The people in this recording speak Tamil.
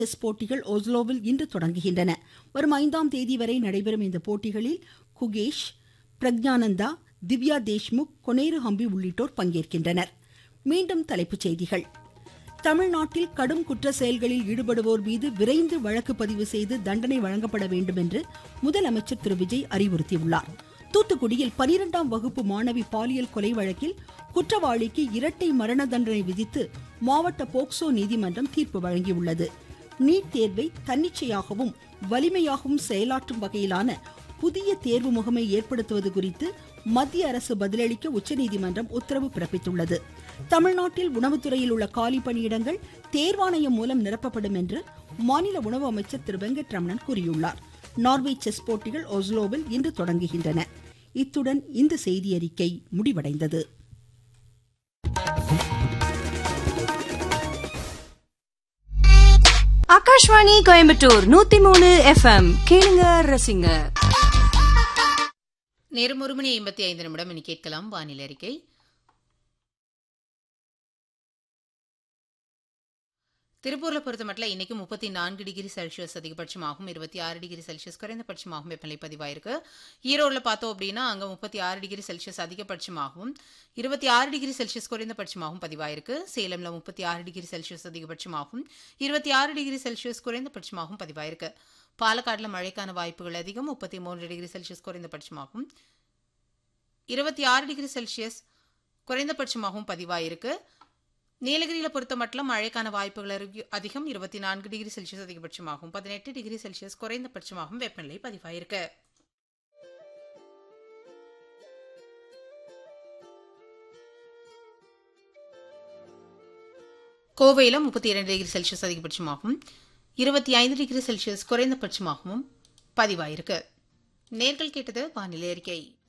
செஸ் போட்டிகள் ஒஸ்லோவில் இன்று தொடங்குகின்றன வரும் ஐந்தாம் தேதி வரை நடைபெறும் இந்த போட்டிகளில் குகேஷ் பிரக்ஞானந்தா திவ்யா தேஷ்முக் கொனேரு ஹம்பி உள்ளிட்டோர் பங்கேற்கின்றனர் மீண்டும் தலைப்புச் செய்திகள் தமிழ்நாட்டில் கடும் குற்ற செயல்களில் ஈடுபடுவோர் மீது விரைந்து வழக்கு பதிவு செய்து தண்டனை வழங்கப்பட வேண்டும் என்று முதலமைச்சர் திரு விஜய் அறிவுறுத்தியுள்ளார் தூத்துக்குடியில் பனிரெண்டாம் வகுப்பு மாணவி பாலியல் கொலை வழக்கில் குற்றவாளிக்கு இரட்டை மரண தண்டனை விதித்து மாவட்ட போக்சோ நீதிமன்றம் தீர்ப்பு வழங்கியுள்ளது நீட் தேர்வை தன்னிச்சையாகவும் வலிமையாகவும் செயலாற்றும் வகையிலான புதிய தேர்வு முகமை ஏற்படுத்துவது குறித்து மத்திய அரசு பதிலளிக்க உச்சநீதிமன்றம் உத்தரவு பிறப்பித்துள்ளது தமிழ்நாட்டில் உணவுத்துறையில் உள்ள காலி பணியிடங்கள் தேர்வாணையம் மூலம் நிரப்பப்படும் என்று மாநில உணவு அமைச்சர் திரு வெங்கட்ரமணன் கூறியுள்ளார் நார்வே செஸ் போட்டிகள் ஒஸ்லோவில் இன்று தொடங்குகின்றன இத்துடன் இந்த செய்தியறிக்கை முடிவடைந்தது ஆகாஷ்வாணி கோயம்புத்தூர் நூத்தி மூணு எஃப்எம் கேளுங்க ரசிங்க நேரம் ஒரு மணி ஐம்பத்தி ஐந்து நிமிடம் இனி கேட்கலாம் வானிலை அறிக்கை திருப்பூர்ல பொறுத்த மட்டும் இன்னைக்கு முப்பத்தி நான்கு டிகிரி செல்சியஸ் அதிகபட்சமாகவும் இருபத்தி ஆறு டிகிரி செல்சியஸ் குறைந்தபட்சமாகவும் வெப்பநிலை பதிவாயிருக்கு ஈரோடில் பார்த்தோம் அப்படின்னா அங்கே முப்பத்தி ஆறு டிகிரி செல்சியஸ் அதிகபட்சமாகவும் இருபத்தி ஆறு டிகிரி செல்சியஸ் குறைந்தபட்சமாகவும் பதிவாயிருக்கு சேலம்ல முப்பத்தி ஆறு டிகிரி செல்சியஸ் அதிகபட்சமாகவும் இருபத்தி ஆறு டிகிரி செல்சியஸ் குறைந்தபட்சமாகவும் பதிவாயிருக்கு பாலக்காட்டில் மழைக்கான வாய்ப்புகள் அதிகம் முப்பத்தி மூன்று டிகிரி செல்சியஸ் குறைந்தபட்சமாகவும் இருபத்தி ஆறு டிகிரி செல்சியஸ் குறைந்தபட்சமாகவும் பதிவாயிருக்கு நீலகிரியில் பொறுத்த மட்டும் மழைக்கான வாய்ப்புகள் அருகி- அதிகம் இருபத்தி நான்கு டிகிரி செல்சியஸ் அதிகபட்சமாகவும் பதினெட்டு டிகிரி செல்சியஸ் குறைந்தபட்சமாகவும் வெப்பநிலை பதிவாயிருக்கு கோவையில் முப்பத்தி இரண்டு டிகிரி செல்சியஸ் அதிகபட்சமாகவும் இருபத்தி ஐந்து டிகிரி செல்சியஸ் குறைந்தபட்சமாகவும் பதிவாயிருக்கு நேர்கள் கேட்டது வானிலை அறிக்கை